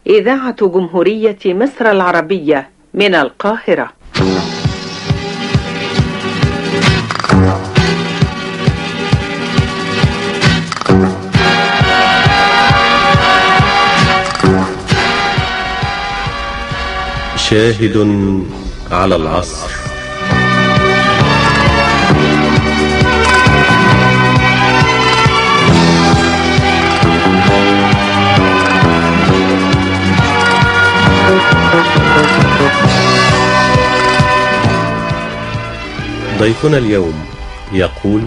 إذاعة جمهورية مصر العربية من القاهرة شاهد على العصر ضيفنا اليوم يقول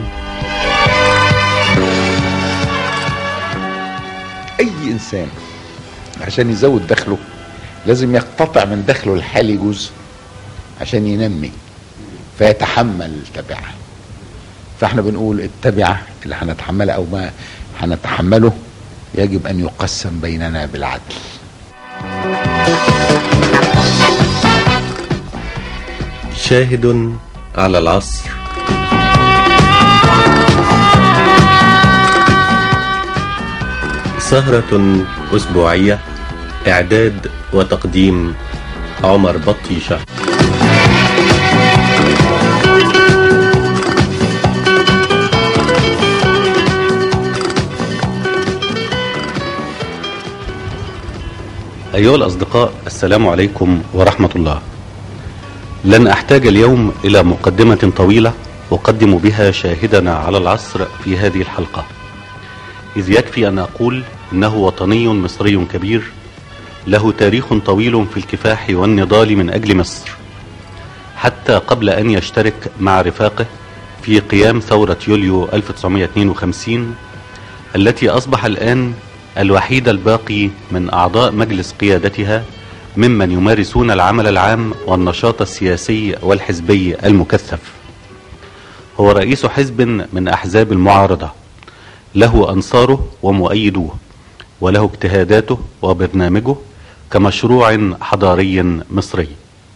اي انسان عشان يزود دخله لازم يقتطع من دخله الحالي جزء عشان ينمي فيتحمل تبعه فاحنا بنقول التبعة اللي هنتحملها او ما هنتحمله يجب ان يقسم بيننا بالعدل شاهد على العصر سهرة أسبوعية إعداد وتقديم عمر بطيشة أيها الأصدقاء السلام عليكم ورحمة الله لن أحتاج اليوم إلى مقدمة طويلة أقدم بها شاهدنا على العصر في هذه الحلقة إذ يكفي أن أقول إنه وطني مصري كبير له تاريخ طويل في الكفاح والنضال من أجل مصر حتى قبل أن يشترك مع رفاقه في قيام ثورة يوليو 1952 التي أصبح الآن الوحيد الباقي من أعضاء مجلس قيادتها ممن يمارسون العمل العام والنشاط السياسي والحزبي المكثف هو رئيس حزب من أحزاب المعارضة له أنصاره ومؤيدوه وله اجتهاداته وبرنامجه كمشروع حضاري مصري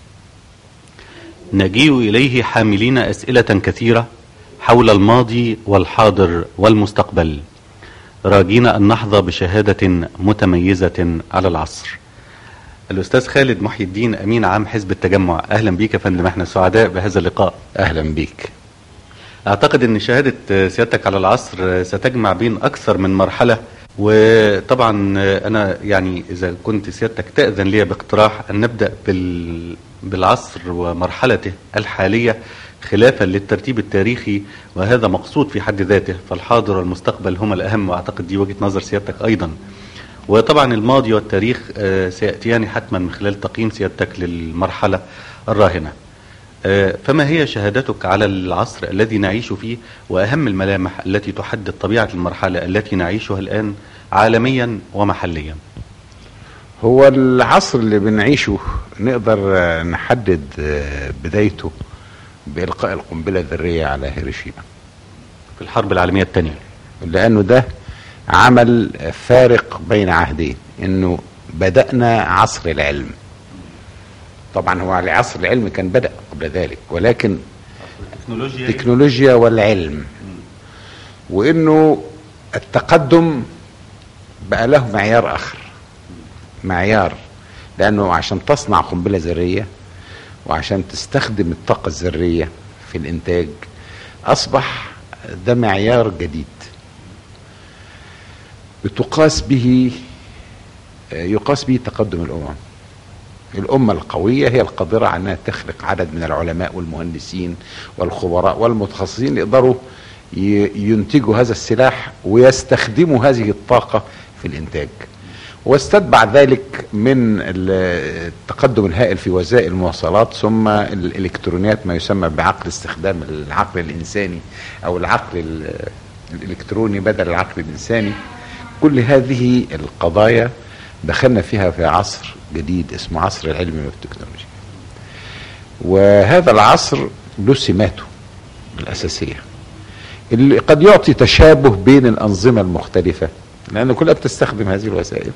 نجيء إليه حاملين أسئلة كثيرة حول الماضي والحاضر والمستقبل راجين أن نحظى بشهادة متميزة على العصر الأستاذ خالد محي الدين أمين عام حزب التجمع أهلا بيك يا فندم احنا سعداء بهذا اللقاء اهلا بيك أعتقد أن شهادة سيادتك على العصر ستجمع بين أكثر من مرحلة وطبعا أنا يعني إذا كنت سيادتك تأذن لي باقتراح أن نبدأ بال... بالعصر ومرحلته الحالية خلافا للترتيب التاريخي وهذا مقصود في حد ذاته فالحاضر والمستقبل هما الأهم وأعتقد دي وجهة نظر سيادتك أيضا وطبعا الماضي والتاريخ سيأتيان حتما من خلال تقييم سيادتك للمرحلة الراهنة فما هي شهادتك على العصر الذي نعيش فيه وأهم الملامح التي تحدد طبيعة المرحلة التي نعيشها الآن عالميا ومحليا هو العصر اللي بنعيشه نقدر نحدد بدايته بإلقاء القنبلة الذرية على هيروشيما في الحرب العالمية الثانية لأنه ده عمل فارق بين عهدين انه بدأنا عصر العلم طبعا هو العصر العلم كان بدأ قبل ذلك ولكن التكنولوجيا التكنولوجيا والعلم وانه التقدم بقى له معيار اخر معيار لانه عشان تصنع قنبله ذريه وعشان تستخدم الطاقه الذريه في الانتاج اصبح ده معيار جديد بتقاس به يقاس به تقدم الامم الأمة القوية هي القادرة على أنها تخلق عدد من العلماء والمهندسين والخبراء والمتخصصين يقدروا ينتجوا هذا السلاح ويستخدموا هذه الطاقة في الإنتاج واستتبع ذلك من التقدم الهائل في وسائل المواصلات ثم الإلكترونيات ما يسمى بعقل استخدام العقل الإنساني أو العقل الإلكتروني بدل العقل الإنساني كل هذه القضايا دخلنا فيها في عصر جديد اسمه عصر العلم والتكنولوجيا وهذا العصر له سماته الأساسية اللي قد يعطي تشابه بين الأنظمة المختلفة لأن كلها بتستخدم هذه الوسائل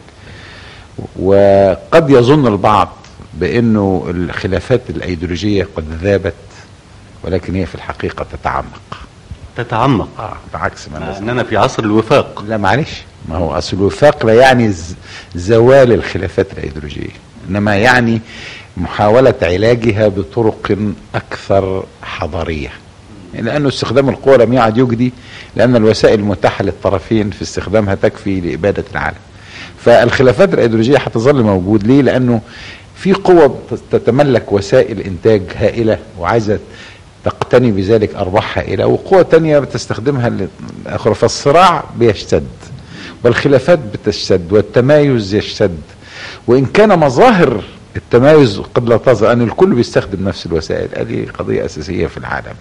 وقد يظن البعض بأنه الخلافات الأيديولوجية قد ذابت ولكن هي في الحقيقة تتعمق تتعمق آه بعكس ما مع الناس أننا في عصر الوفاق لا معلش ما هو اصل الوفاق لا يعني ز- زوال الخلافات الايديولوجيه انما يعني محاوله علاجها بطرق اكثر حضاريه لانه استخدام القوى لم يعد يجدي لان الوسائل المتاحه للطرفين في استخدامها تكفي لاباده العالم فالخلافات الايديولوجيه هتظل موجود ليه لانه في قوى تتملك وسائل انتاج هائله وعايزه تقتني بذلك ارباح هائله وقوى تانية بتستخدمها للاخرى فالصراع بيشتد والخلافات بتشتد والتمايز يشتد وان كان مظاهر التمايز قد لا تظهر ان الكل بيستخدم نفس الوسائل هذه قضيه اساسيه في العالم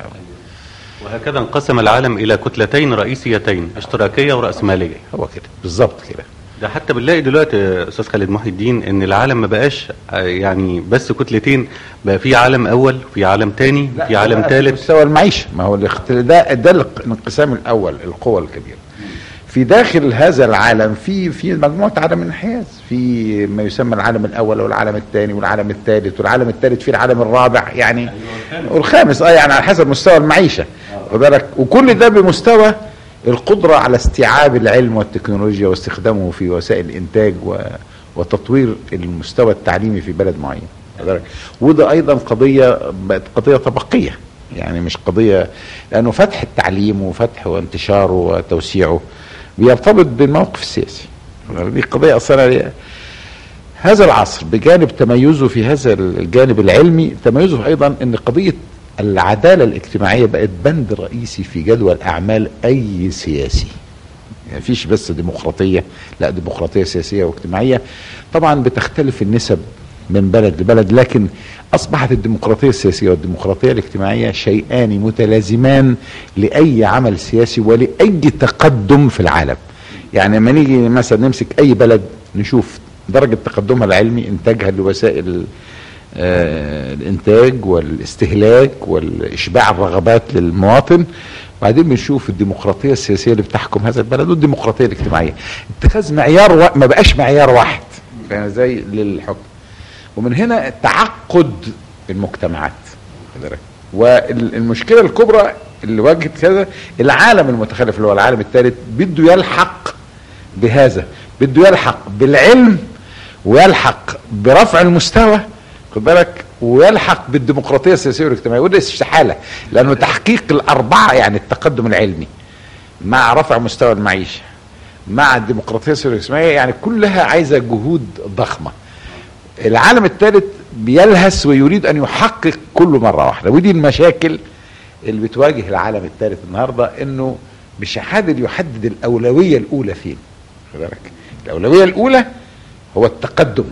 وهكذا انقسم العالم الى كتلتين رئيسيتين اشتراكيه وراسماليه هو كده بالظبط كده ده حتى بنلاقي دلوقتي يا استاذ خالد محي الدين ان العالم ما بقاش آه، يعني بس كتلتين بقى في عالم اول في عالم تاني في عالم لا، ثالث مستوى المعيشه ما هو الاختلاف ده ده الانقسام الاول القوى الكبيره في داخل هذا العالم في في مجموعه عالم انحياز في ما يسمى العالم الاول والعالم الثاني والعالم الثالث والعالم الثالث في العالم الرابع يعني والخامس اه يعني على حسب مستوى المعيشه واخد بالك وكل ده بمستوى القدره على استيعاب العلم والتكنولوجيا واستخدامه في وسائل الانتاج و وتطوير المستوى التعليمي في بلد معين واخد بالك؟ وده ايضا قضيه بقت قضيه طبقيه يعني مش قضيه لانه فتح التعليم وفتح وانتشاره وتوسيعه بيرتبط بالموقف السياسي دي قضيه اصلا هذا العصر بجانب تميزه في هذا الجانب العلمي تميزه ايضا ان قضيه العداله الاجتماعيه بقت بند رئيسي في جدول اعمال اي سياسي يعني فيش بس ديمقراطيه لا ديمقراطيه سياسيه واجتماعيه طبعا بتختلف النسب من بلد لبلد لكن اصبحت الديمقراطيه السياسيه والديمقراطيه الاجتماعيه شيئان متلازمان لاي عمل سياسي ولاي تقدم في العالم يعني لما نيجي مثلا نمسك اي بلد نشوف درجه تقدمها العلمي انتاجها لوسائل آه، الانتاج والاستهلاك والاشباع الرغبات للمواطن وبعدين بنشوف الديمقراطيه السياسيه اللي بتحكم هذا البلد والديمقراطيه الاجتماعيه اتخاذ معيار و... ما بقاش معيار واحد فاهم ازاي للحكم ومن هنا تعقد المجتمعات خد بالك؟ والمشكله الكبرى اللي واجهت كذا العالم المتخلف اللي هو العالم الثالث بده يلحق بهذا بده يلحق بالعلم ويلحق برفع المستوى خد بالك ويلحق بالديمقراطيه السياسيه والاجتماعيه وده استحاله لانه تحقيق الاربعه يعني التقدم العلمي مع رفع مستوى المعيشه مع الديمقراطيه السياسيه والاجتماعيه يعني كلها عايزه جهود ضخمه العالم الثالث بيلهث ويريد ان يحقق كله مره واحده ودي المشاكل اللي بتواجه العالم الثالث النهارده انه مش قادر يحدد الاولويه الاولى فين خد بالك الاولويه الاولى هو التقدم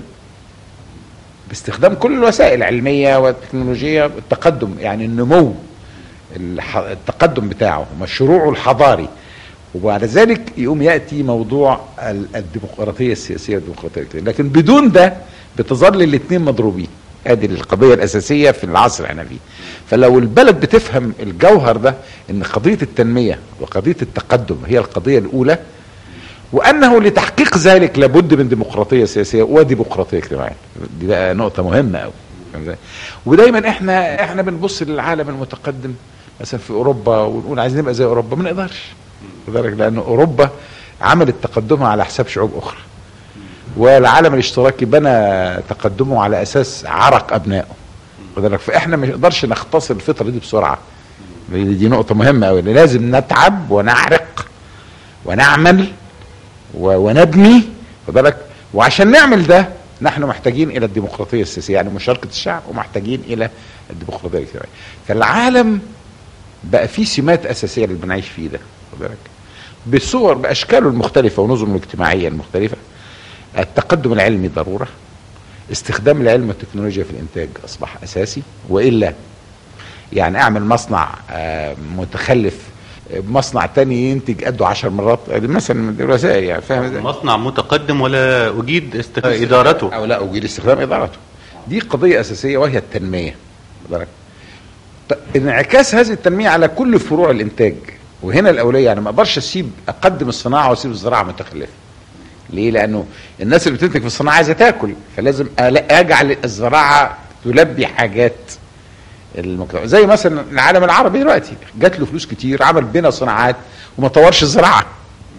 باستخدام كل الوسائل العلمية والتكنولوجية التقدم يعني النمو الح- التقدم بتاعه مشروعه الحضاري وبعد ذلك يقوم يأتي موضوع ال- الديمقراطية السياسية والديمقراطية الاجتماعية لكن بدون ده بتظل الاثنين مضروبين هذه القضية الأساسية في العصر اللي احنا فيه فلو البلد بتفهم الجوهر ده ان قضية التنمية وقضية التقدم هي القضية الأولى وانه لتحقيق ذلك لابد من ديمقراطيه سياسيه وديمقراطيه اجتماعيه دي بقى نقطه مهمه قوي ودايما احنا احنا بنبص للعالم المتقدم مثلا في اوروبا ونقول عايزين نبقى زي اوروبا ما نقدرش لذلك لان اوروبا عملت تقدمها على حساب شعوب اخرى والعالم الاشتراكي بنى تقدمه على اساس عرق ابنائه لذلك فاحنا ما نقدرش نختصر الفتره دي بسرعه دي نقطه مهمه قوي لازم نتعب ونعرق ونعمل و- ونبني خد بالك وعشان نعمل ده نحن محتاجين الى الديمقراطيه السياسيه يعني مشاركه الشعب ومحتاجين الى الديمقراطيه الاجتماعيه فالعالم بقى فيه سمات اساسيه اللي بنعيش فيه ده خد بالك بصور باشكاله المختلفه ونظمه الاجتماعيه المختلفه التقدم العلمي ضروره استخدام العلم والتكنولوجيا في الانتاج اصبح اساسي والا يعني اعمل مصنع آه، متخلف آه، مصنع تاني ينتج قده عشر مرات مثلا من الوسائل يعني فاهم ازاي؟ مصنع متقدم ولا اجيد است... ادارته او لا اجيد استخدام ادارته دي قضيه اساسيه وهي التنميه خد بالك؟ ط- انعكاس هذه التنميه على كل فروع الانتاج وهنا الاوليه يعني ما اقدرش اسيب اقدم الصناعه واسيب الزراعه متخلفه ليه لانه الناس اللي بتنتج في الصناعه عايزه تاكل فلازم ألا- اجعل الزراعه تلبي حاجات المجتمع زي مثلا العالم العربي دلوقتي جات له فلوس كتير عمل بنا صناعات وما طورش الزراعه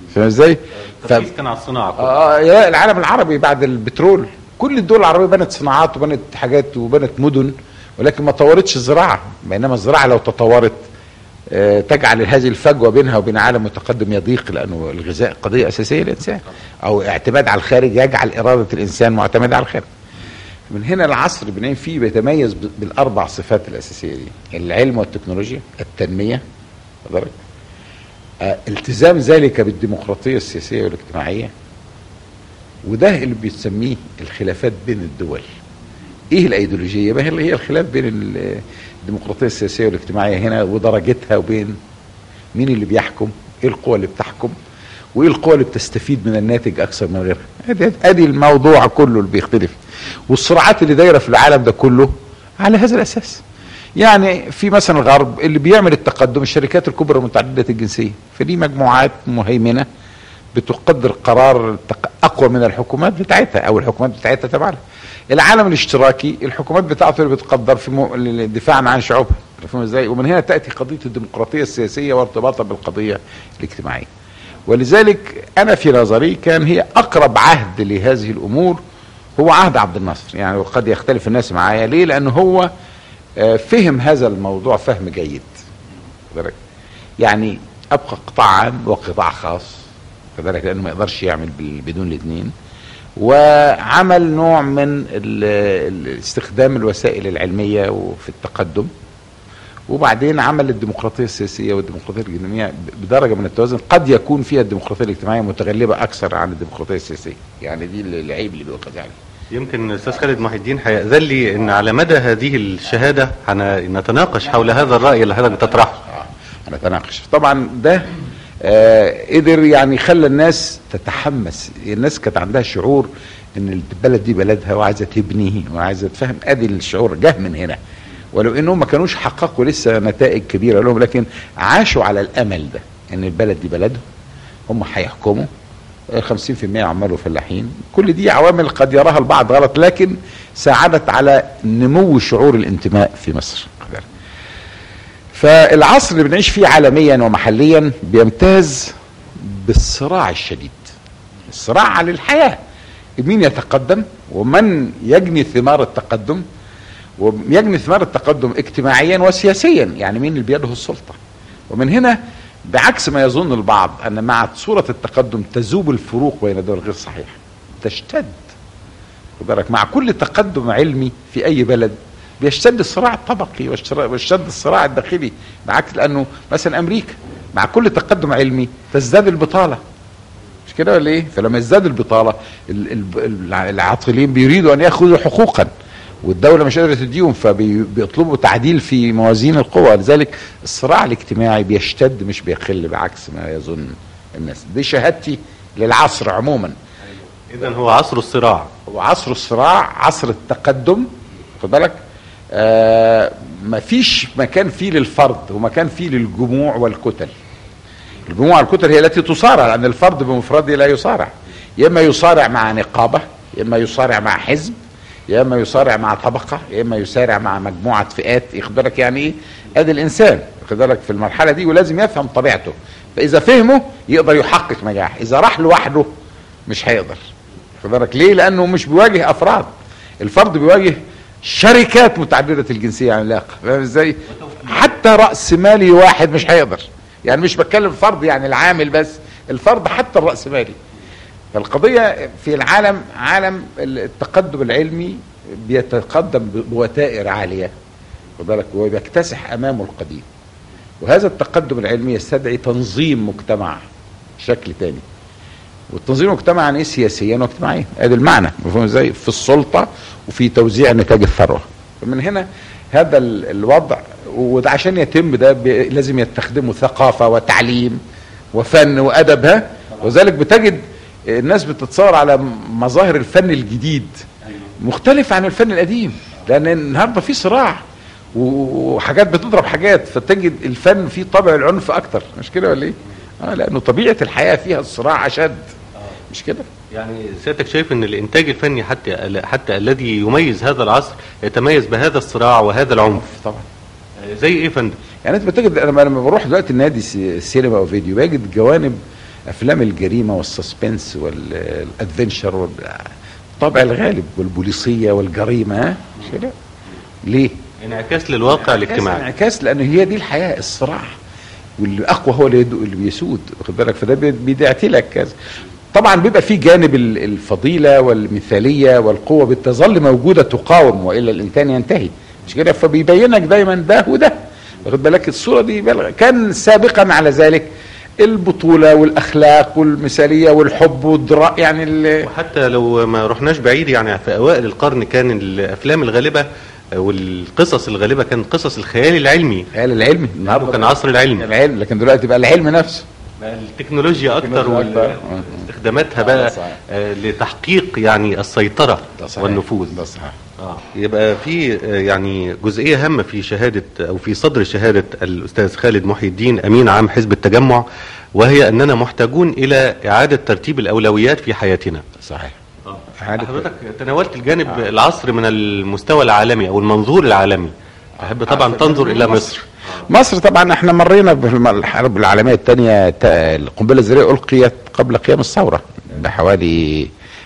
فاهم ازاي؟ ف... التركيز كان على الصناعه كله. آه يا العالم العربي بعد البترول كل الدول العربيه بنت صناعات وبنت حاجات وبنت مدن ولكن ما طورتش الزراعه بينما الزراعه لو تطورت آه، تجعل هذه الفجوه بينها وبين عالم متقدم يضيق لانه الغذاء قضيه اساسيه للانسان او اعتماد على الخارج يجعل اراده الانسان معتمده على الخارج من هنا العصر اللي بنعيش فيه بيتميز ب- بالاربع صفات الاساسيه دي العلم والتكنولوجيا التنميه واخد بالك؟ آه، التزام ذلك بالديمقراطيه السياسيه والاجتماعيه وده اللي بيسميه الخلافات بين الدول ايه الايديولوجيه ما هي اللي هي الخلاف بين ال- الديمقراطيه السياسيه والاجتماعيه هنا ودرجتها وبين مين اللي بيحكم ايه القوى اللي بتحكم وايه القوى اللي بتستفيد من الناتج اكثر من غيرها ادي ادي الموضوع كله اللي بيختلف والصراعات اللي دايره في العالم ده كله على هذا الاساس يعني في مثلا الغرب اللي بيعمل التقدم الشركات الكبرى متعدده الجنسيه فدي مجموعات مهيمنه بتقدر قرار التق- اقوى من الحكومات بتاعتها او الحكومات بتاعتها تبعها العالم الاشتراكي الحكومات بتاعته اللي بتقدر في مو... دفاعا عن شعوبها فاهم ازاي ومن هنا تاتي قضيه الديمقراطيه السياسيه وارتباطها بالقضيه الاجتماعيه ولذلك انا في نظري كان هي اقرب عهد لهذه الامور هو عهد عبد الناصر يعني وقد يختلف الناس معايا ليه لانه هو آه، فهم هذا الموضوع فهم جيد بالك؟ يعني ابقى قطاع عام وقطاع خاص كذلك لانه ما يقدرش يعمل بال- بدون الاثنين وعمل نوع من ال- ال- استخدام الوسائل العلميه وفي التقدم وبعدين عمل الديمقراطيه السياسيه والديمقراطيه الاجتماعيه بدرجه من التوازن قد يكون فيها الديمقراطيه الاجتماعيه متغلبه اكثر عن الديمقراطيه السياسيه يعني دي العيب اللي بيؤخذ عليه يمكن استاذ خالد محي الدين هيأذن لي ان على مدى هذه الشهاده هنتناقش حول هذا الراي اللي حضرتك بتطرحه اه هنتناقش طبعا ده آه قدر يعني خلى الناس تتحمس الناس كانت عندها شعور ان البلد دي بلدها وعايزه تبنيه وعايزه تفهم ادي الشعور جه من هنا ولو انهم ما كانوش حققوا لسه نتائج كبيره لهم لكن عاشوا على الامل ده ان البلد دي بلدهم هم هيحكموا آه، 50% عمال وفلاحين كل دي عوامل قد يراها البعض غلط لكن ساعدت على نمو شعور الانتماء في مصر فالعصر اللي بنعيش فيه عالميا ومحليا بيمتاز بالصراع الشديد الصراع على الحياة مين يتقدم ومن يجني ثمار التقدم ويجني ثمار التقدم اجتماعيا وسياسيا يعني مين اللي بيده السلطة ومن هنا بعكس ما يظن البعض أن مع صورة التقدم تذوب الفروق بين الدول غير صحيح تشتد خد بالك مع كل تقدم علمي في اي بلد بيشتد الصراع الطبقي والشرا- ويشتد الصراع الداخلي بالعكس لانه مثلا امريكا مع كل تقدم علمي تزداد البطاله مش كده ولا ايه؟ فلما يزداد البطاله ال- ال- ال- العاطلين بيريدوا ان ياخذوا حقوقا والدوله مش قادره تديهم فبيطلبوا تعديل في موازين القوى لذلك الصراع الاجتماعي بيشتد مش بيقل بعكس ما يظن الناس دي شهادتي للعصر عموما اذا هو عصر الصراع هو عصر الصراع عصر التقدم خد بالك آه مفيش مكان فيه للفرد ومكان فيه للجموع والكتل الجموع والكتل هي التي تصارع لان الفرد بمفرده لا يصارع يا اما يصارع مع نقابه يا اما يصارع مع حزب يا اما يصارع مع طبقه يا اما يصارع مع مجموعه فئات ياخد بالك يعني ايه ادي الانسان خد بالك في المرحله دي ولازم يفهم طبيعته فاذا فهمه يقدر يحقق نجاح اذا راح لوحده مش هيقدر خد بالك ليه لانه مش بيواجه افراد الفرد بيواجه شركات متعدده الجنسيه عن العلاقه فاهم ازاي حتى راس مالي واحد مش هيقدر يعني مش بتكلم فرد يعني العامل بس الفرد حتى الراس مالي فالقضيه في العالم عالم التقدم العلمي بيتقدم بوتائر عاليه خد بالك وبيكتسح امامه القديم وهذا التقدم العلمي يستدعي تنظيم مجتمع شكل تاني والتنظيم المجتمع يعني ايه سياسيا واجتماعيا ادي المعنى مفهوم ازاي في السلطه وفي توزيع نتاج الثروه فمن هنا هذا ال- الوضع وده عشان يتم ده بي- لازم يستخدموا ثقافه وتعليم وفن وادب ها وذلك بتجد الناس بتتصور على مظاهر الفن الجديد مختلف عن الفن القديم لان النهارده في صراع و- وحاجات بتضرب حاجات فتجد الفن فيه طابع العنف اكتر مش كده ولا ايه؟ اه لانه طبيعه الحياه فيها الصراع اشد مش كده؟ يعني سيادتك شايف ان الانتاج الفني حتى حتى الذي يميز هذا العصر يتميز بهذا الصراع وهذا العنف طبعا زي ايه يا فندم؟ يعني انت بتجد انا لما بروح دلوقتي النادي سي- سينما او فيديو بجد جوانب افلام الجريمه والسسبنس والادفنشر والطابع الغالب والبوليسيه والجريمه ها؟ مش كده ليه انعكاس للواقع الاجتماعي انعكاس لان هي دي الحياه الصراع والاقوى هو اللي يدو- اللي بيسود واخد بالك فده بي- بيدعتي لك كذا طبعا بيبقى في جانب ال- الفضيله والمثاليه والقوه بتظل موجوده تقاوم والا الانسان ينتهي مش كده فبيبينك دايما ده وده واخد بالك الصوره دي بلغ. كان سابقا على ذلك البطوله والاخلاق والمثاليه والحب والدراء يعني ال- وحتى لو ما رحناش بعيد يعني في اوائل القرن كان الافلام الغالبه والقصص الغالبه كان قصص الخيال العلمي الخيال العلمي النهارده كان عصر العلم العلم لكن دلوقتي بقى العلم نفسه التكنولوجيا اكتر التكنولوجيا أكتر. واستخداماتها ده بقى صحيح. آه، لتحقيق يعني السيطره ده صحيح. والنفوذ ده صحيح آه. يبقى في آه، يعني جزئيه هامه في شهاده او في صدر شهاده الاستاذ خالد محي الدين امين عام حزب التجمع وهي اننا محتاجون الى اعاده ترتيب الاولويات في حياتنا صحيح إعادة- حضرتك تناولت الجانب العصر من المستوى العالمي او المنظور العالمي احب طبعا تنظر الى مصر مصر طبعا احنا مرينا بالحرب العالمية الثانية القنبلة الذرية ألقيت قبل قيام الثورة بحوالي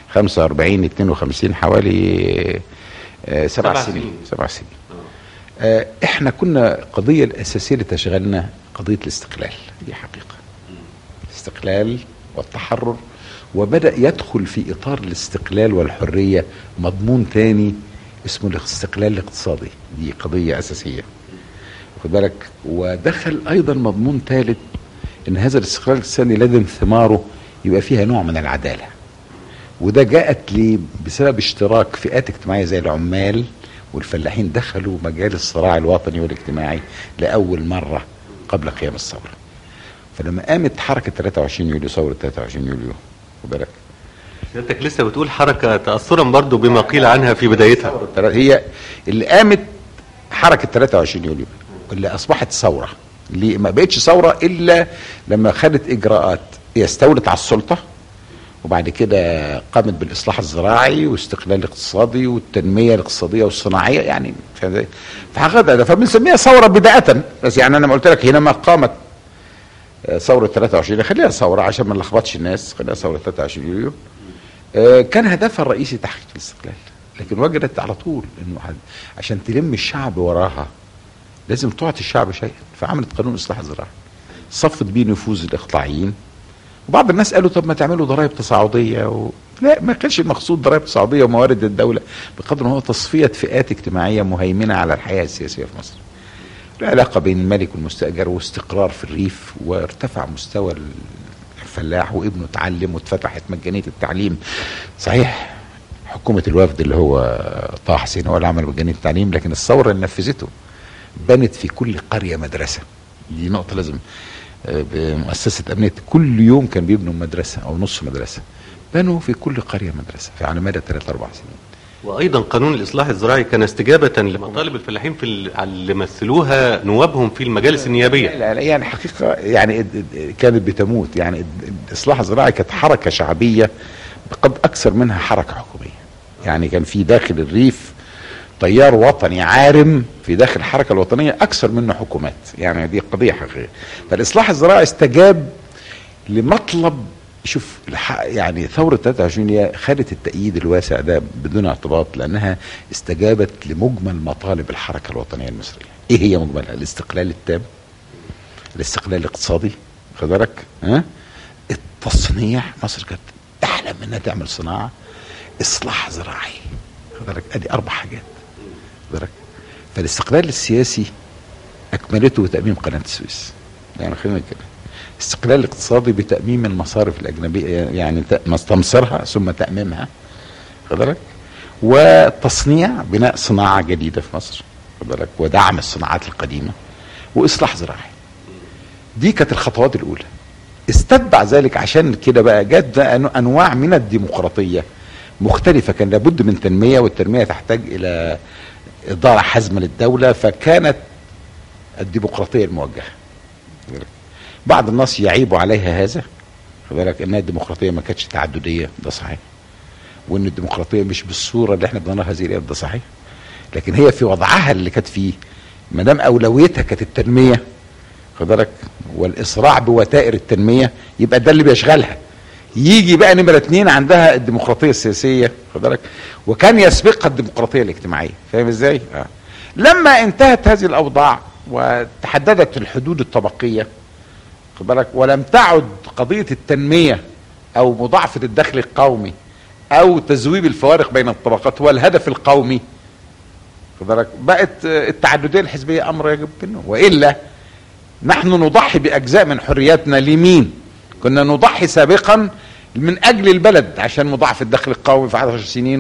45 52 حوالي آه، سبع سبع سنين سنين. سبع سنين آه، احنا كنا القضية الأساسية اللي تشغلنا قضية الاستقلال دي حقيقة الاستقلال والتحرر وبدأ يدخل في إطار الاستقلال والحرية مضمون تاني اسمه الاستقلال الاقتصادي دي قضية أساسية خد بالك ودخل ايضا مضمون ثالث ان هذا الاستقلال الاقتصادي لازم ثماره يبقى فيها نوع من العداله وده جاءت لي بسبب اشتراك فئات اجتماعيه زي العمال والفلاحين دخلوا مجال الصراع الوطني والاجتماعي لاول مره قبل قيام الثوره فلما قامت حركه 23 يوليو ثوره 23 يوليو خد بالك سيادتك لسه بتقول حركه تاثرا برضو بما قيل عنها في بدايتها هي اللي قامت حركه 23 يوليو اللي اصبحت ثوره اللي ما بقتش ثوره الا لما خدت اجراءات هي استولت على السلطه وبعد كده قامت بالاصلاح الزراعي واستقلال الاقتصادي والتنميه الاقتصاديه والصناعيه يعني فاهم ازاي؟ فحقيقة ده فبنسميها ثوره بدايه بس يعني انا ما قلت لك حينما قامت آه، ثوره 23 خليها ثوره عشان ما نلخبطش الناس خليها ثوره 23 يوليو آه، كان هدفها الرئيسي تحقيق الاستقلال لكن وجدت على طول انه حد- عشان تلم الشعب وراها لازم تعطي الشعب شيئا فعملت قانون اصلاح الزراعه صفت بيه نفوذ الاقطاعيين وبعض الناس قالوا طب ما تعملوا ضرائب تصاعديه و... لا ما كانش المقصود ضرائب تصاعديه وموارد الدوله بقدر ما هو تصفيه فئات اجتماعيه مهيمنه على الحياه السياسيه في مصر. العلاقه بين الملك والمستاجر واستقرار في الريف وارتفع مستوى الفلاح وابنه اتعلم واتفتحت مجانيه التعليم. صحيح حكومه الوفد اللي هو طه حسين هو اللي عمل مجانيه التعليم لكن الثوره اللي نفذته بنت في كل قريه مدرسه. دي نقطه لازم آه، بمؤسسه امنيه كل يوم كان بيبنوا مدرسه او نص مدرسه. بنوا في كل قريه مدرسه في على مدى ثلاث اربع سنين. وايضا قانون الاصلاح الزراعي كان استجابه لمطالب الفلاحين في ال- اللي مثلوها نوابهم في المجالس النيابيه لا لا يعني حقيقة يعني اد- اد- كانت بتموت يعني اد- الإصلاح الزراعي كانت حركة شعبية قد أكثر منها حركة حكومية يعني كان في داخل الريف تيار وطني عارم في داخل الحركة الوطنية أكثر منه حكومات يعني دي قضية حقيقية فالإصلاح الزراعي استجاب لمطلب شوف الح- يعني ثورة 23 هي خدت التأييد الواسع ده بدون اعتباط لأنها استجابت لمجمل مطالب الحركة الوطنية المصرية إيه هي مجملها الاستقلال التام الاستقلال الاقتصادي خد بالك ها التصنيع مصر كانت تحلم انها تعمل صناعه اصلاح زراعي خد بالك ادي اربع حاجات خد بالك فالاستقلال السياسي اكملته بتاميم قناه السويس يعني خلينا كده الاستقلال الاقتصادي بتاميم المصارف الاجنبيه يعني ت- مستمصرها ثم تاميمها خد بالك وتصنيع بناء صناعه جديده في مصر خد بالك ودعم الصناعات القديمه واصلاح زراعي دي كانت الخطوات الاولى استتبع ذلك عشان كده بقى جت بقى أنو- انواع من الديمقراطيه مختلفه كان لابد من تنميه والتنميه تحتاج الى اداره حازمه للدوله فكانت الديمقراطيه الموجهه بعض الناس يعيب عليها هذا خد بالك ان الديمقراطيه ما كانتش تعدديه ده صحيح وان الديمقراطيه مش بالصوره اللي احنا بنراها هذه الايام ده صحيح لكن هي في وضعها اللي كانت فيه ما دام اولويتها كانت التنميه خد بالك والاسراع بوتائر التنميه يبقى ده اللي بيشغلها يجي بقى نمره اتنين عندها الديمقراطيه السياسيه خد بالك وكان يسبقها الديمقراطيه الاجتماعيه فاهم ازاي؟ آه. لما انتهت هذه الاوضاع وتحددت الحدود الطبقيه خد بالك ولم تعد قضيه التنميه او مضاعفه الدخل القومي او تذويب الفوارق بين الطبقات هو الهدف القومي خد بالك بقت آه، التعدديه الحزبيه امر يجب منه والا نحن نضحي باجزاء من حرياتنا لمين؟ كنا نضحي سابقا من اجل البلد عشان مضاعف الدخل القومي في 10 سنين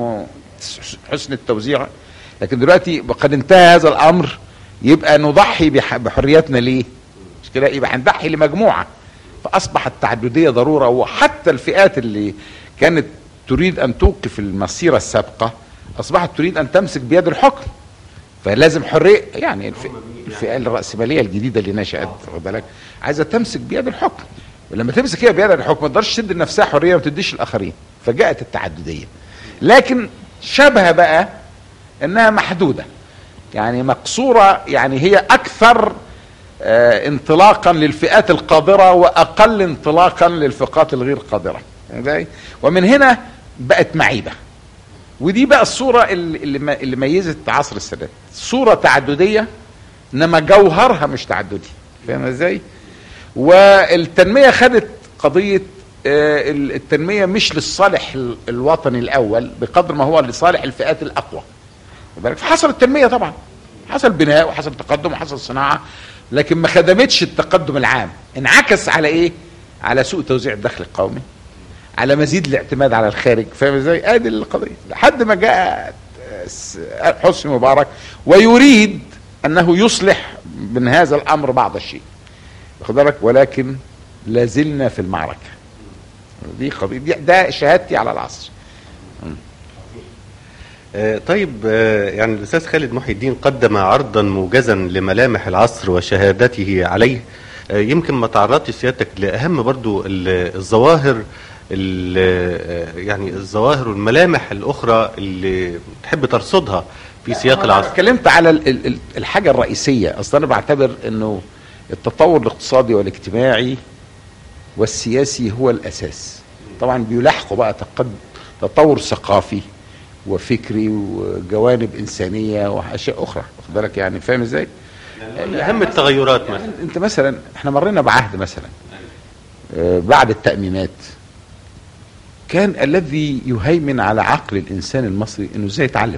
وحسن التوزيع لكن دلوقتي قد انتهى هذا الامر يبقى نضحي بح- بحرياتنا ليه؟ مش كده يبقى هنضحي لمجموعه فاصبحت التعدديه ضروره وحتى الفئات اللي كانت تريد ان توقف المسيره السابقه اصبحت تريد ان تمسك بيد الحكم فلازم حريه يعني الف- الفئه الراسماليه الجديده اللي نشات واخد بالك عايزه تمسك بيد الحكم ولما تمسك هي بيد الحكم ما تقدرش تدي لنفسها حريه وما تديش الاخرين فجاءت التعدديه لكن شبه بقى انها محدوده يعني مقصوره يعني هي اكثر آه، انطلاقا للفئات القادره واقل انطلاقا للفئات الغير قادره ازاي؟ ومن هنا بقت معيبه ودي بقى الصوره اللي اللي ما- اللي ميزت عصر السادات صوره تعدديه انما جوهرها مش تعددي فاهم ازاي والتنميه خدت قضيه آه، التنميه مش للصالح ال- الوطني الاول بقدر ما هو لصالح الفئات الاقوى واخد بالك؟ فحصل التنميه طبعا حصل بناء وحصل تقدم وحصل صناعه لكن ما خدمتش التقدم العام انعكس على ايه على سوء توزيع الدخل القومي على مزيد الاعتماد على الخارج فاهم ازاي ادي القضيه لحد ما جاء س- حسني مبارك ويريد انه يصلح من هذا الامر بعض الشيء واخد بالك ولكن لازلنا في المعركه دي قضيه دي ده شهادتي على العصر آه، طيب آه، يعني الأستاذ خالد محي الدين قدم عرضا موجزا لملامح العصر وشهادته عليه آه، يمكن ما تعرضتش سيادتك لأهم برضو ال- الظواهر ال- آه، يعني الظواهر والملامح الأخرى اللي تحب ترصدها في سياق أنا العصر اتكلمت على ال- ال- ال- الحاجه الرئيسيه اصلا انا بعتبر انه التطور الاقتصادي والاجتماعي والسياسي هو الاساس طبعا بيلاحقوا بقى تقد تطور ثقافي وفكري وجوانب انسانيه واشياء اخرى واخد بالك يعني فاهم ازاي؟ أهم التغيرات مثلا انت مثلا احنا مرينا بعهد مثلا آه، بعد التأميمات كان الذي يهيمن على عقل الإنسان المصري إنه إزاي يتعلم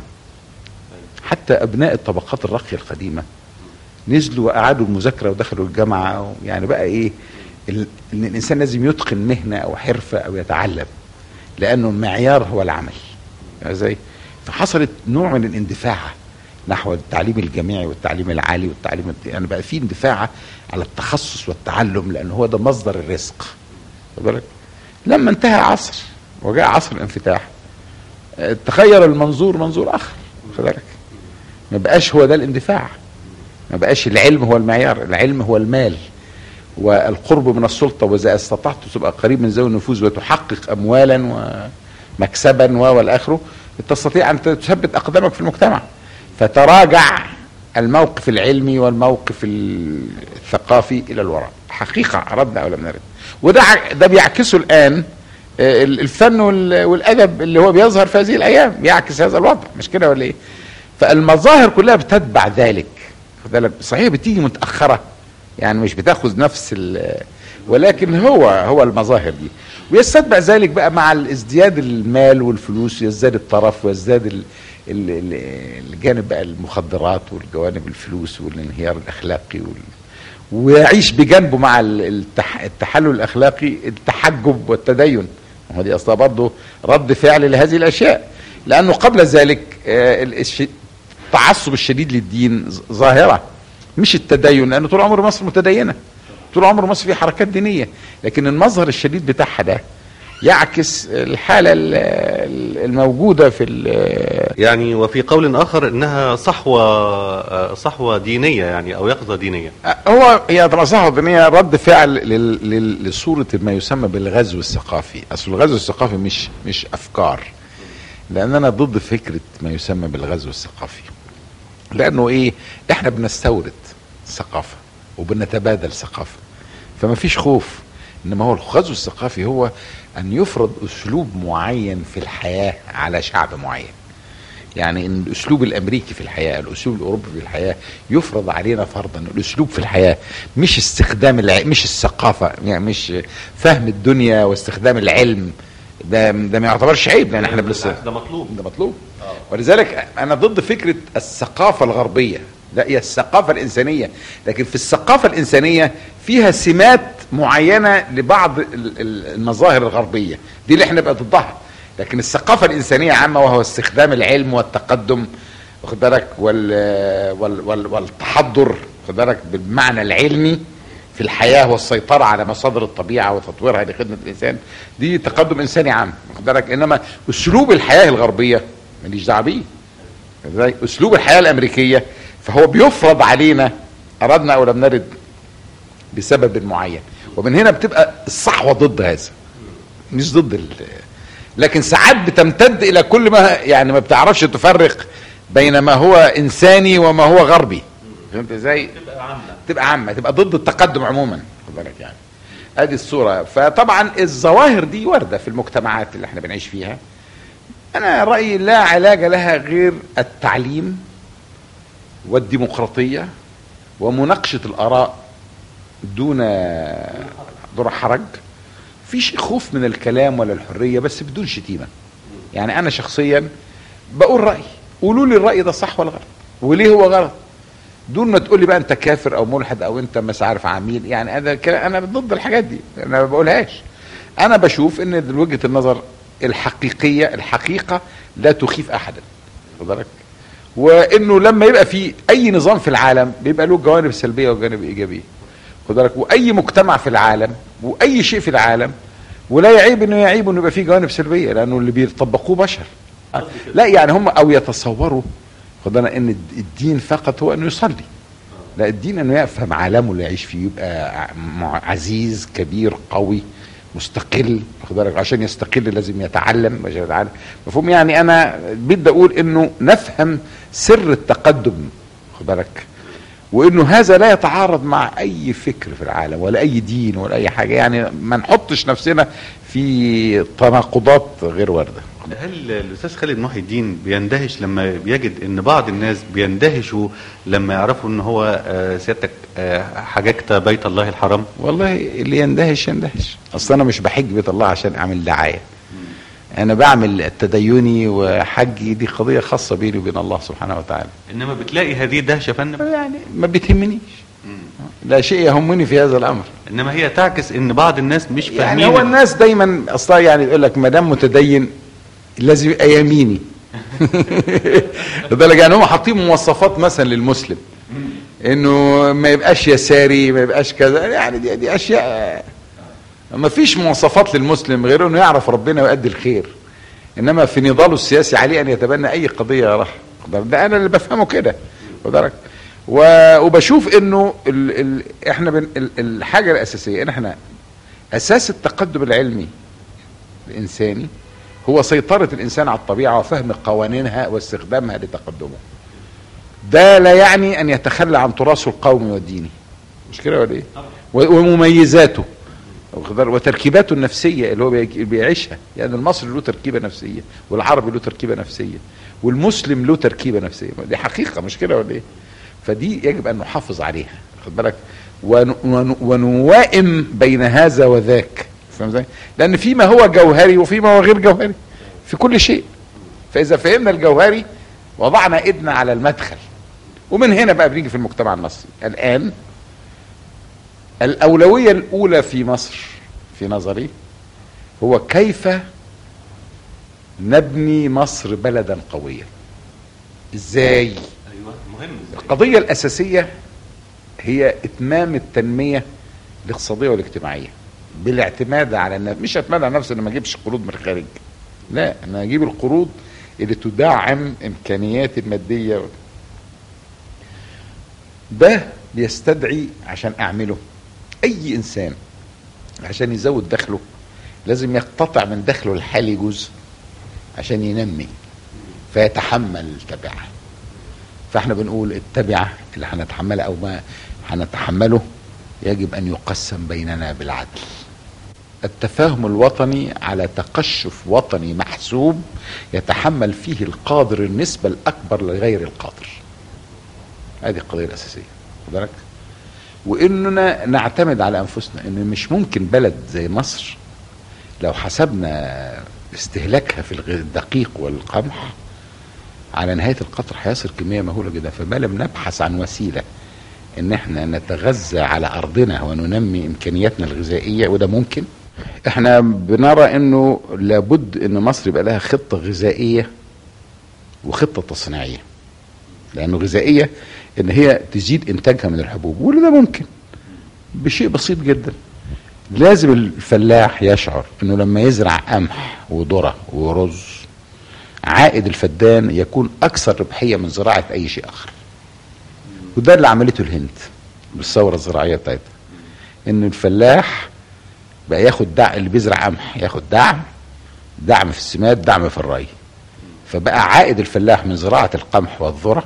حتى أبناء الطبقات الراقية القديمة نزلوا وأعادوا المذاكرة ودخلوا الجامعة يعني بقى إيه ال- إن الإنسان لازم يتقن مهنة أو حرفة أو يتعلم لأنه المعيار هو العمل ازاي فحصلت نوع من الاندفاع نحو التعليم الجامعي والتعليم العالي والتعليم الت- يعني بقى في اندفاع على التخصص والتعلم لان هو ده مصدر الرزق واخد بالك لما انتهى عصر وجاء عصر الانفتاح اه، تغير المنظور منظور اخر واخد بالك ما بقاش هو ده اندفاع ما بقاش العلم هو المعيار العلم هو المال والقرب من السلطة وإذا استطعت تبقى قريب من ذوي النفوذ وتحقق أموالا ومكسبا و- والآخره تستطيع أن تثبت أقدامك في المجتمع فتراجع الموقف العلمي والموقف الثقافي إلى الوراء حقيقة أردنا أو لم نرد وده ع- ده بيعكسه الآن آه، الفن وال- والأدب اللي هو بيظهر في هذه الأيام يعكس هذا الوضع مش كده ولا إيه فالمظاهر كلها بتتبع ذلك خد بالك صحيح بتيجي متأخرة يعني مش بتاخذ نفس ال ولكن هو هو المظاهر دي ويستتبع ذلك بقى مع ازدياد المال والفلوس يزداد الطرف ويزداد ال- ال- ال- الجانب بقى المخدرات والجوانب الفلوس والانهيار الاخلاقي وال ويعيش بجانبه مع ال- التح- التحلل الاخلاقي التحجب والتدين ما هو دي اصلا برضه رد فعل لهذه الاشياء لانه قبل ذلك آه، ال- الش- التعصب الشديد للدين ظ- ظاهره مش التدين لانه طول عمر مصر متدينه طول عمر مصر في حركات دينيه لكن المظهر الشديد بتاعها ده يعكس الحاله ال- ال- الموجوده في ال- يعني وفي قول آخر إنها صحوة آه، صحوة دينية يعني أو يقظة دينية هو هي دراسة دينية رد فعل لل- لل- لصورة ما يسمى بالغزو الثقافي أصل الغزو الثقافي مش مش أفكار لأن أنا ضد فكرة ما يسمى بالغزو الثقافي لأنه إيه إحنا بنستورد ثقافة وبنتبادل ثقافه فما فيش خوف انما هو الغزو الثقافي هو ان يفرض اسلوب معين في الحياه على شعب معين يعني ان الاسلوب الامريكي في الحياه الاسلوب الاوروبي في الحياه يفرض علينا فرضا الاسلوب في الحياه مش استخدام الع... مش الثقافه يعني مش فهم الدنيا واستخدام العلم ده ده ما يعتبرش عيب لان احنا بنس... ده مطلوب ده مطلوب ولذلك انا ضد فكره الثقافه الغربيه لا هي الثقافه الانسانيه لكن في الثقافه الانسانيه فيها سمات معينه لبعض ال- ال- المظاهر الغربيه دي اللي احنا بقى ضدها لكن الثقافه الانسانيه عامه وهو استخدام العلم والتقدم واخد بالك وال وال وال والتحضر واخد بالك بالمعنى العلمي في الحياه والسيطره على مصادر الطبيعه وتطويرها لخدمه الانسان دي تقدم انساني عام واخد بالك انما اسلوب الحياه الغربيه ماليش دعوه بيه ازاي اسلوب الحياه الامريكيه فهو بيفرض علينا اردنا او لم نرد بسبب معين ومن هنا بتبقى الصحوه ضد هذا مش ضد ال لكن ساعات بتمتد الى كل ما يعني ما بتعرفش تفرق بين ما هو انساني وما هو غربي فهمت ازاي؟ تبقى عامه تبقى عامه تبقى ضد التقدم عموما خد بالك يعني ادي الصوره فطبعا الظواهر دي وارده في المجتمعات اللي احنا بنعيش فيها انا رايي لا علاج لها غير التعليم والديمقراطيه ومناقشه الاراء دون دون حرج فيش خوف من الكلام ولا الحريه بس بدون شتيمه يعني انا شخصيا بقول رايي قولوا لي الراي ده صح ولا غلط وليه هو غلط دون ما تقول لي بقى انت كافر او ملحد او انت مش عارف عميل يعني انا كده- انا ضد الحاجات دي انا ما بقولهاش انا بشوف ان وجهه النظر الحقيقيه الحقيقه لا تخيف احدا خد بالك وانه لما يبقى في اي نظام في العالم بيبقى له جوانب سلبيه وجوانب ايجابيه خد بالك واي مجتمع في العالم واي شيء في العالم ولا يعيب انه يعيب انه يبقى فيه جوانب سلبيه لانه اللي بيطبقوه بشر لا يعني هم او يتصوروا خد بالك ان الدين فقط هو انه يصلي لا الدين انه يفهم عالمه اللي يعيش فيه يبقى ع- مع- عزيز كبير قوي مستقل خد بالك عشان يستقل لازم يتعلم عشان يتعلم مفهوم يعني انا بدي اقول انه نفهم سر التقدم خد بالك وانه هذا لا يتعارض مع اي فكر في العالم ولا اي دين ولا اي حاجه يعني ما نحطش نفسنا في تناقضات غير وارده هل الاستاذ خالد محي الدين بيندهش لما بيجد ان بعض الناس بيندهشوا لما يعرفوا ان هو آه، سيادتك آه، حججت بيت الله الحرام والله اللي يندهش يندهش اصل انا مش بحج بيت الله عشان اعمل دعايه انا بعمل التديني وحجي دي قضيه خاصه بيني وبين الله سبحانه وتعالى انما بتلاقي هذه الدهشه يا فندم يعني ما بتهمنيش لا شيء يهمني في هذا الامر انما هي تعكس ان بعض الناس مش يعني فاهمين هو الناس دايما اصلا يعني يقول لك ما دام متدين لازم يبقى يميني لذلك يعني هم حاطين مواصفات مثلا للمسلم انه ما يبقاش يساري ما يبقاش كذا يعني دي, دي اشياء ما فيش مواصفات للمسلم غير انه يعرف ربنا ويؤدي الخير انما في نضاله السياسي عليه ان يتبنى اي قضيه يراها ده انا اللي بفهمه كده خد بالك و- وبشوف انه ال ال احنا بن ال الحاجه الاساسيه ان احنا اساس التقدم العلمي الانساني هو سيطره الانسان على الطبيعه وفهم قوانينها واستخدامها لتقدمه ده لا يعني ان يتخلى عن تراثه القومي والديني مش كده ولا ايه و- ومميزاته واخد بالك؟ وتركيباته النفسيه اللي هو بيج- بيعيشها يعني المصري له تركيبه نفسيه والعربي له تركيبه نفسيه والمسلم له تركيبه نفسيه دي حقيقه مش كده ولا ايه فدي يجب ان نحافظ عليها خد بالك ون- ون- ونوائم بين هذا وذاك فاهم ازاي لان فيما هو جوهري وفيما هو غير جوهري في كل شيء فاذا فهمنا الجوهري وضعنا ايدنا على المدخل ومن هنا بقى بنيجي في المجتمع المصري الان الأولوية الأولى في مصر في نظري هو كيف نبني مصر بلدا قويا ازاي ايوه مهم القضية الأساسية هي إتمام التنمية الاقتصادية والاجتماعية بالاعتماد على النفس مش اعتماد على نفسي انا ما اجيبش قروض من الخارج لا انا اجيب القروض اللي تدعم امكانياتي الماديه ده بيستدعي عشان اعمله اي انسان عشان يزود دخله لازم يقتطع من دخله الحالي جزء عشان ينمي فيتحمل التبعه فاحنا بنقول التبعه اللي هنتحملها او ما هنتحمله يجب ان يقسم بيننا بالعدل التفاهم الوطني على تقشف وطني محسوب يتحمل فيه القادر النسبة الأكبر لغير القادر هذه القضية الأساسية خد بالك وإننا نعتمد على أنفسنا إن مش ممكن بلد زي مصر لو حسبنا استهلاكها في الغ- الدقيق والقمح على نهاية القطر هيصل كمية مهولة جدا فما لم نبحث عن وسيلة ان احنا نتغذى على ارضنا وننمي امكانياتنا الغذائيه وده ممكن احنا بنرى انه لابد ان مصر يبقى لها خطه غذائيه وخطه تصنيعيه لانه غذائيه ان هي تزيد انتاجها من الحبوب وده ممكن بشيء بسيط جدا لازم الفلاح يشعر انه لما يزرع قمح وذره ورز عائد الفدان يكون اكثر ربحيه من زراعه اي شيء اخر وده اللي عملته الهند بالثوره الزراعيه بتاعتها ان الفلاح بقى ياخد دعم اللي بيزرع قمح ياخد دعم دعم في السماد دعم في الري فبقى عائد الفلاح من زراعه القمح والذره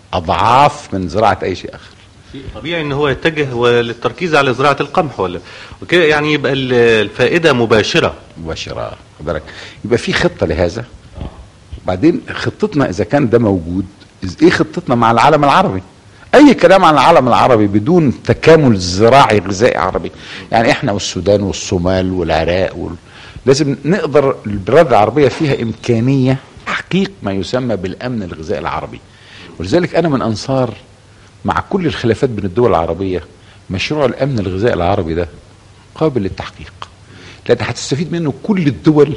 اضعاف من زراعه اي شيء اخر شيء طبيعي ان هو يتجه للتركيز على زراعه القمح ولا وكده يعني يبقى ال- الفائده مباشره مباشره خد بالك يبقى في خطه لهذا وبعدين خطتنا اذا كان ده موجود إز- ايه خطتنا مع العالم العربي اي كلام عن العالم العربي بدون تكامل زراعي غذائي عربي يعني احنا والسودان والصومال والعراق وال... لازم نقدر البلاد العربيه فيها امكانيه تحقيق ما يسمى بالامن الغذائي العربي ولذلك انا من انصار مع كل الخلافات بين الدول العربيه مشروع الامن الغذائي العربي ده قابل للتحقيق لان هتستفيد منه كل الدول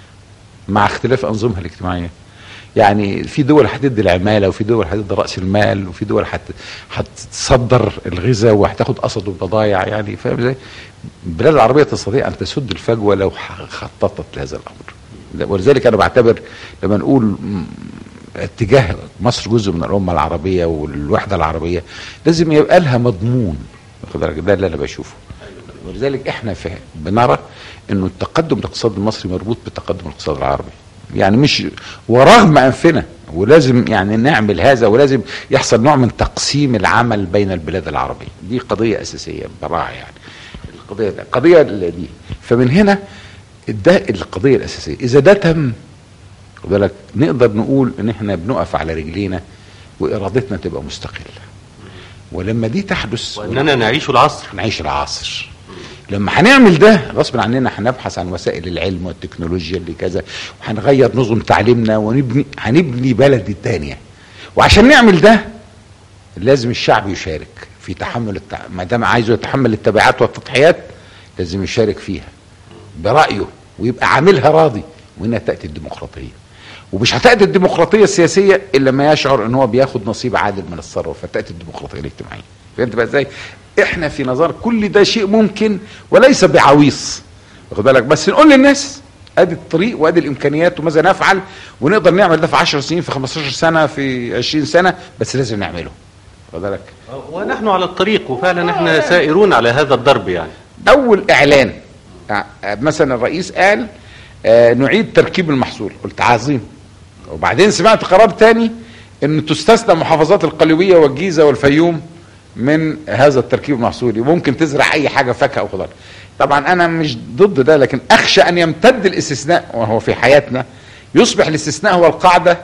مع اختلاف انظمها الاجتماعيه يعني في دول هتدي العماله وفي دول هتدي راس المال وفي دول هت- هتصدر الغذاء وهتاخد قصد البضائع يعني فاهم ازاي؟ البلاد العربيه تستطيع ان تسد الفجوه لو ح- خططت لهذا الامر ولذلك انا بعتبر لما نقول م- اتجاه مصر جزء من الامه العربيه والوحده العربيه لازم يبقى لها مضمون واخد بالك؟ ده اللي انا بشوفه ولذلك احنا في بنرى انه التقدم الاقتصادي المصري مربوط بالتقدم الاقتصادي العربي يعني مش ورغم انفنا ولازم يعني نعمل هذا ولازم يحصل نوع من تقسيم العمل بين البلاد العربية دي قضية أساسية براعة يعني القضية القضية دي فمن هنا ده القضية الأساسية إذا ده تم خد بالك نقدر نقول إن إحنا بنقف على رجلينا وإرادتنا تبقى مستقلة ولما دي تحدث واننا نعيش العصر نعيش العصر لما هنعمل ده غصب عننا هنبحث عن وسائل العلم والتكنولوجيا اللي كذا وهنغير نظم تعليمنا ونبني هنبني بلد تانية وعشان نعمل ده لازم الشعب يشارك في تحمل التع... ما دام عايزه يتحمل التبعات والتضحيات لازم يشارك فيها برأيه ويبقى عاملها راضي وهنا تأتي الديمقراطية ومش هتأتي الديمقراطية السياسية إلا ما يشعر إن هو بياخد نصيب عادل من الثروة فتأتي الديمقراطية الاجتماعية فهمت بقى ازاي؟ احنا في نظر كل ده شيء ممكن وليس بعويص واخد بالك بس نقول للناس ادي الطريق وادي الامكانيات وماذا نفعل ونقدر نعمل ده في 10 سنين في 15 سنه في 20 سنه بس لازم نعمله واخد بالك ونحن على الطريق وفعلا احنا سائرون على هذا الضرب يعني اول اعلان آه، مثلا الرئيس قال آه، نعيد تركيب المحصول قلت عظيم وبعدين سمعت قرار تاني ان تستثنى محافظات القليوبيه والجيزه والفيوم من هذا التركيب المحصولي ممكن تزرع اي حاجه فاكهه او خضار طبعا انا مش ضد ده لكن اخشى ان يمتد الاستثناء وهو في حياتنا يصبح الاستثناء هو القاعده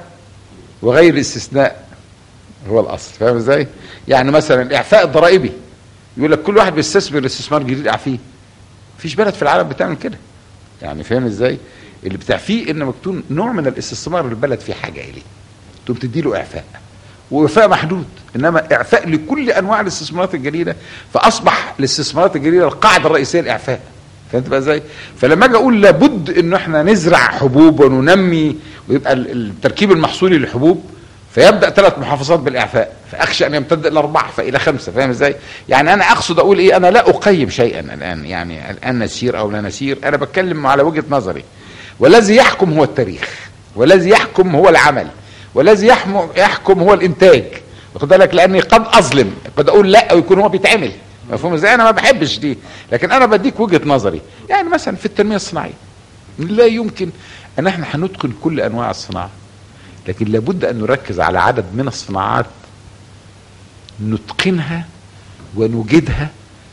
وغير الاستثناء هو الاصل فاهم ازاي يعني مثلا الاعفاء الضرائبي يقول لك كل واحد بيستثمر استثمار جديد اعفيه مفيش بلد في العالم بتعمل كده يعني فاهم ازاي اللي بتعفيه ان مكتون نوع من الاستثمار البلد في حاجه اليه تقوم تدي له اعفاء ووفاء محدود انما اعفاء لكل انواع الاستثمارات الجديده فاصبح الاستثمارات الجديده القاعده الرئيسيه الاعفاء فهمت بقى ازاي؟ فلما اجي اقول لابد ان احنا نزرع حبوب وننمي ويبقى ال- التركيب المحصولي للحبوب فيبدا ثلاث محافظات بالاعفاء فاخشى ان يمتد الى اربعه فالى خمسه فاهم ازاي؟ يعني انا اقصد اقول ايه؟ انا لا اقيم شيئا الان يعني الان نسير او لا نسير انا بتكلم على وجهه نظري والذي يحكم هو التاريخ والذي يحكم هو العمل والذي يحم- يحكم هو الانتاج واخد بالك لاني قد اظلم قد اقول لا ويكون هو بيتعمل مفهوم ازاي انا ما بحبش دي لكن انا بديك وجهه نظري يعني مثلا في التنميه الصناعيه لا يمكن ان احنا هنتقن كل انواع الصناعه لكن لابد ان نركز على عدد من الصناعات نتقنها ونجدها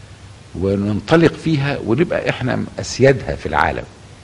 وننطلق فيها ونبقى احنا اسيادها في العالم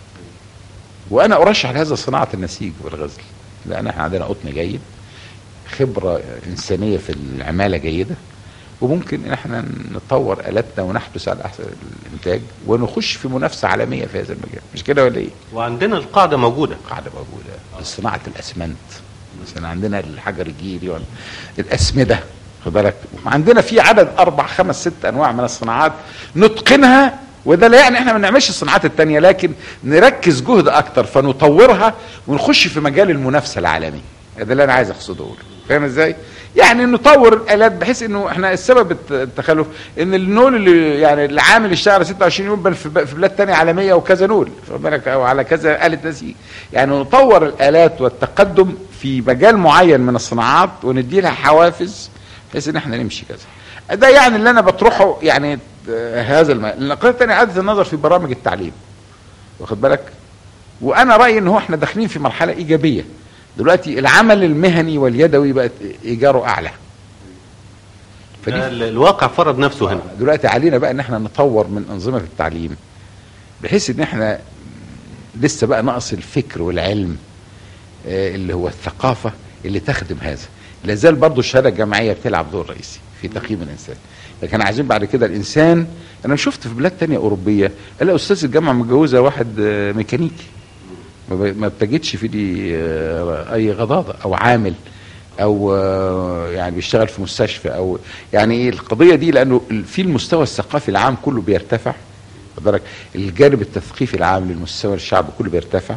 وانا ارشح لهذا صناعه النسيج والغزل لان احنا عندنا قطن جيد خبره انسانيه في العماله جيده وممكن ان احنا نطور الاتنا ونحدث على احسن الانتاج ونخش في منافسه عالميه في هذا المجال مش كده ولا ايه؟ وعندنا القاعدة موجودة قاعده موجوده صناعه الاسمنت مثلا عندنا الحجر الجيري ولا الاسمده خد بالك عندنا في عدد اربع خمس ست انواع من الصناعات نتقنها وده لا يعني احنا ما نعملش الصناعات التانية لكن نركز جهد اكتر فنطورها ونخش في مجال المنافسه العالمي ده اللي انا عايز اقصده اقوله فاهم ازاي؟ يعني نطور الالات بحيث انه احنا السبب الت- التخلف ان النول اللي يعني العامل اللي اشتغل 26 يوم بل في ب- في بلاد تانية عالميه وكذا نول خد بالك او على كذا اله نسيج يعني نطور الالات والتقدم في مجال معين من الصناعات وندي لها حوافز بحيث ان احنا نمشي كذا ده يعني اللي انا بطرحه يعني آه، هذا الم... النقطه الثانيه اعاده النظر في برامج التعليم واخد بالك وانا رايي ان هو احنا داخلين في مرحله ايجابيه دلوقتي العمل المهني واليدوي بقت ايجاره اعلى فدي ال- الواقع فرض نفسه هنا دلوقتي علينا بقى ان احنا نطور من انظمه التعليم بحيث ان احنا لسه بقى ناقص الفكر والعلم آه، اللي هو الثقافه اللي تخدم هذا لا زال برضه الشهاده الجامعيه بتلعب دور رئيسي في تقييم الانسان لكن عايزين بعد كده الانسان انا شفت في بلاد تانية اوروبيه الاقي استاذ الجامعه متجوزه واحد آه، ميكانيكي ما ب- ما بتجدش في دي آه، اي غضاضه او عامل او آه، يعني بيشتغل في مستشفى او يعني ايه القضيه دي لانه في المستوى الثقافي العام كله بيرتفع خد بالك الجانب التثقيفي العام للمستوى الشعب كله بيرتفع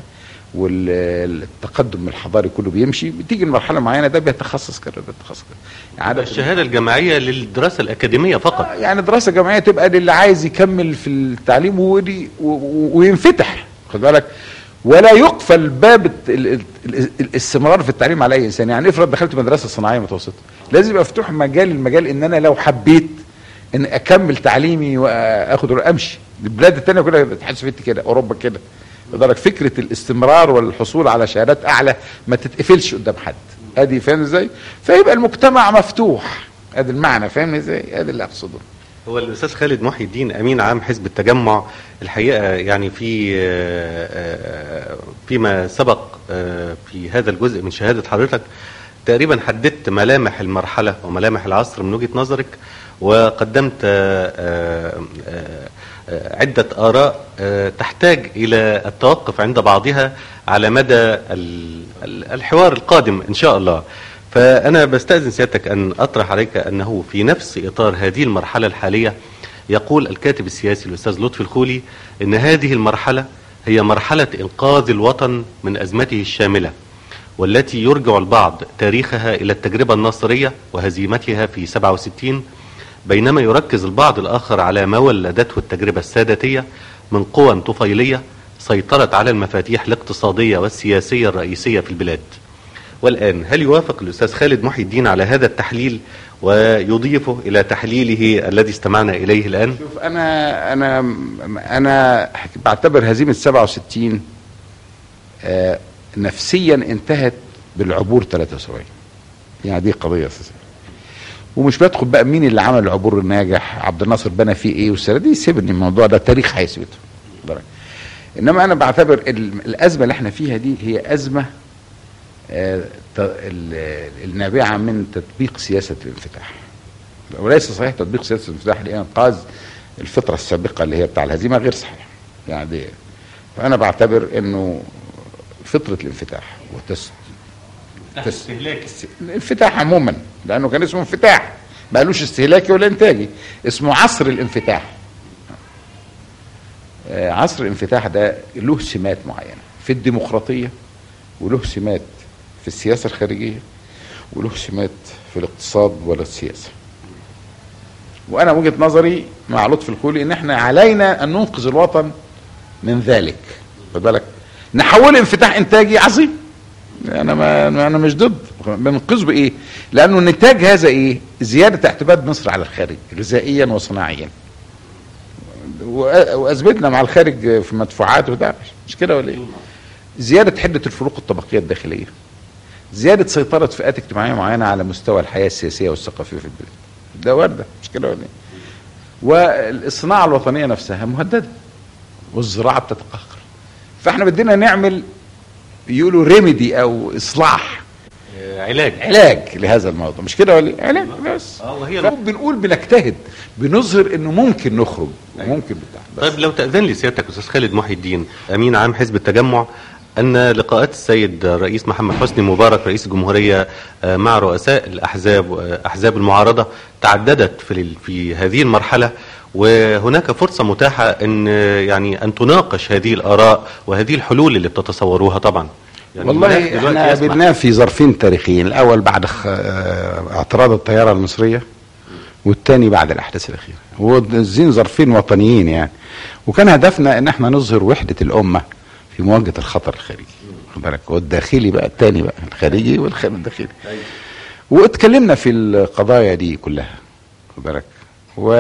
والتقدم الحضاري كله بيمشي بتيجي لمرحله معينه ده بيتخصص كده ده بيتخصص كده يعني عدد الشهادة الجامعية للدراسة الأكاديمية فقط يعني دراسه جامعيه تبقى للي عايز يكمل في التعليم ودي و- و- وينفتح خد بالك ولا يقفل باب الت- ال- ال- ال- الاستمرار في التعليم على اي انسان يعني افرض دخلت مدرسه صناعيه متوسطه لازم يبقى مفتوح مجال المجال ان انا لو حبيت ان اكمل تعليمي واخد امشي البلاد التانية كلها الاتحاد السوفيتي كده اوروبا كده لذلك فكره الاستمرار والحصول على شهادات اعلى ما تتقفلش قدام حد ادي فاهم ازاي فيبقى المجتمع مفتوح ادي المعنى فاهم ازاي ادي اللي اقصده هو الأستاذ خالد محي الدين أمين عام حزب التجمع الحقيقة يعني في آه، آه، فيما سبق آه، في هذا الجزء من شهادة حضرتك تقريبا حددت ملامح المرحلة وملامح العصر من وجهة نظرك وقدمت آه، آه، آه، آه، عدة آراء آه، تحتاج إلى التوقف عند بعضها على مدى ال- ال- الحوار القادم إن شاء الله فأنا بستأذن سيادتك أن أطرح عليك أنه في نفس إطار هذه المرحلة الحالية يقول الكاتب السياسي الأستاذ لطفي الخولي أن هذه المرحلة هي مرحلة إنقاذ الوطن من أزمته الشاملة والتي يرجع البعض تاريخها إلى التجربة الناصرية وهزيمتها في 67 بينما يركز البعض الآخر على ما ولدته التجربة الساداتية من قوى طفيلية سيطرت على المفاتيح الاقتصادية والسياسية الرئيسية في البلاد والآن هل يوافق الأستاذ خالد محي الدين على هذا التحليل ويضيفه إلى تحليله الذي استمعنا إليه الآن شوف انا انا انا بعتبر هزيمه 67 آه، نفسيا انتهت بالعبور 73 يعني دي قضيه اساسيه ومش بدخل بقى مين اللي عمل العبور الناجح عبد الناصر بنى فيه ايه والسنه دي سيبني الموضوع ده تاريخ هيثبته بالك. انما انا بعتبر ال- الازمه اللي احنا فيها دي هي ازمه آه، ت- ال- النابعه من تطبيق سياسه الانفتاح وليس صحيح تطبيق سياسه الانفتاح لانقاذ الفتره السابقه اللي هي بتاع الهزيمه غير صحيح يعني دي فانا بعتبر انه فطره الانفتاح وتس تس- الانفتاح عموما لانه كان اسمه انفتاح ما قالوش استهلاكي ولا انتاجي اسمه عصر الانفتاح آه، عصر الانفتاح ده له سمات معينه في الديمقراطيه وله سمات في السياسه الخارجيه وله سمات في الاقتصاد ولا السياسه وانا وجهه نظري مع لطفي الخولي ان احنا علينا ان ننقذ الوطن من ذلك خد بالك نحوله انفتاح انتاجي عظيم انا ما انا مش ضد بننقذه بايه؟ لانه نتاج هذا ايه؟ زياده اعتماد مصر على الخارج غذائيا وصناعيا وأ- واثبتنا مع الخارج في مدفوعات وده مش كده ولا ايه؟ زياده حده الفروق الطبقيه الداخليه زياده سيطره فئات اجتماعيه معينه على مستوى الحياه السياسيه والثقافيه في البلاد ده وارده مش كده ولا ايه؟ والصناعه الوطنيه نفسها مهدده والزراعه بتتقهقر فاحنا بدنا نعمل يقولوا ريميدي او اصلاح آه، علاج علاج لهذا الموضوع مش كده ولا إيه؟ علاج بس اه وهي بنقول بنجتهد بنظهر انه ممكن نخرج وممكن بتاع بس طيب لو تأذن لي سيادتك أستاذ خالد محي الدين أمين عام حزب التجمع أن لقاءات السيد الرئيس محمد حسني مبارك رئيس الجمهورية آه، مع رؤساء الأحزاب وأحزاب المعارضة تعددت في ال- في هذه المرحلة وهناك فرصة متاحة أن آه، يعني أن تناقش هذه الآراء وهذه الحلول اللي بتتصوروها طبعا يعني المناخ والله دلوقتي احنا يسمح. بدنا في ظرفين تاريخيين الاول بعد خ... آه، اعتراض الطياره المصريه والثاني بعد الاحداث الاخيره والزين ظرفين وطنيين يعني وكان هدفنا ان احنا نظهر وحده الامه في مواجهه الخطر الخارجي خد بالك والداخلي بقى الثاني بقى الخارجي والخارج الداخلي واتكلمنا في القضايا دي كلها خد بالك و...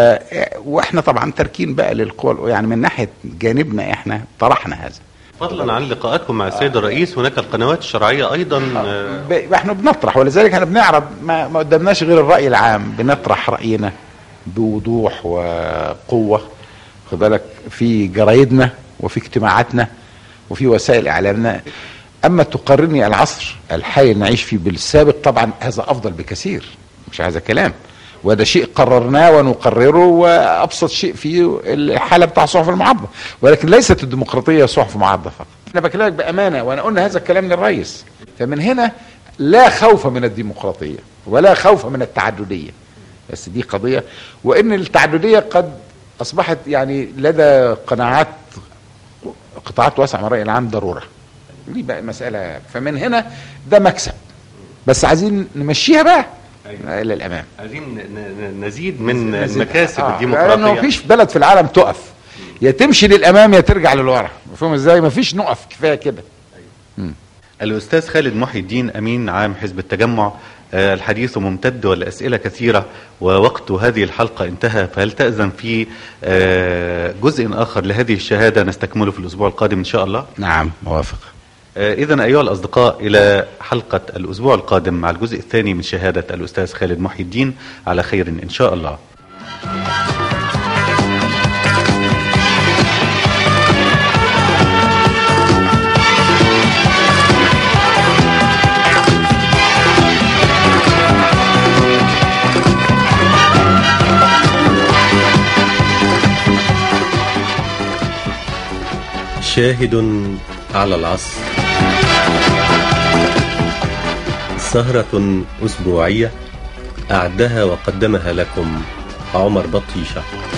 واحنا طبعا تركين بقى للقوى يعني من ناحيه جانبنا احنا طرحنا هذا فضلا عن لقاءاتكم مع السيد الرئيس هناك القنوات الشرعية أيضا آه، ب- احنا بنطرح ولذلك احنا بنعرض ما, ما قدامناش غير الراي العام بنطرح راينا بوضوح وقوه خد بالك في جرايدنا وفي اجتماعاتنا وفي وسائل اعلامنا اما تقارني العصر الحالي اللي نعيش فيه بالسابق طبعا هذا افضل بكثير مش هذا كلام وده شيء قررناه ونقرره وابسط شيء فيه الحاله بتاع صحف المعارضه ولكن ليست الديمقراطيه صحف معارضه فقط انا بكلمك بامانه وانا قلنا هذا الكلام للرئيس فمن هنا لا خوف من الديمقراطيه ولا خوف من التعدديه بس دي قضيه وان التعدديه قد اصبحت يعني لدى قناعات قطاعات واسعه من الراي العام ضروره دي بقى مساله فمن هنا ده مكسب بس عايزين نمشيها بقى الى الامام عايزين ن- ن- نزيد من نزيد- مكاسب آه، لانه الديمقراطية مفيش بلد في العالم تقف يا تمشي للامام يا ترجع للورا مفهوم ازاي مفيش نقف كفايه كده الأستاذ خالد محي الدين أمين عام حزب التجمع آه، الحديث ممتد والأسئلة كثيرة ووقت هذه الحلقة انتهى فهل تأذن في آه، جزء آخر لهذه الشهادة نستكمله في الأسبوع القادم إن شاء الله نعم موافق إذا أيها الأصدقاء إلى حلقة الأسبوع القادم مع الجزء الثاني من شهادة الأستاذ خالد محي الدين على خير إن شاء الله شاهد على العصر سهرة أسبوعية أعدها وقدمها لكم عمر بطيشة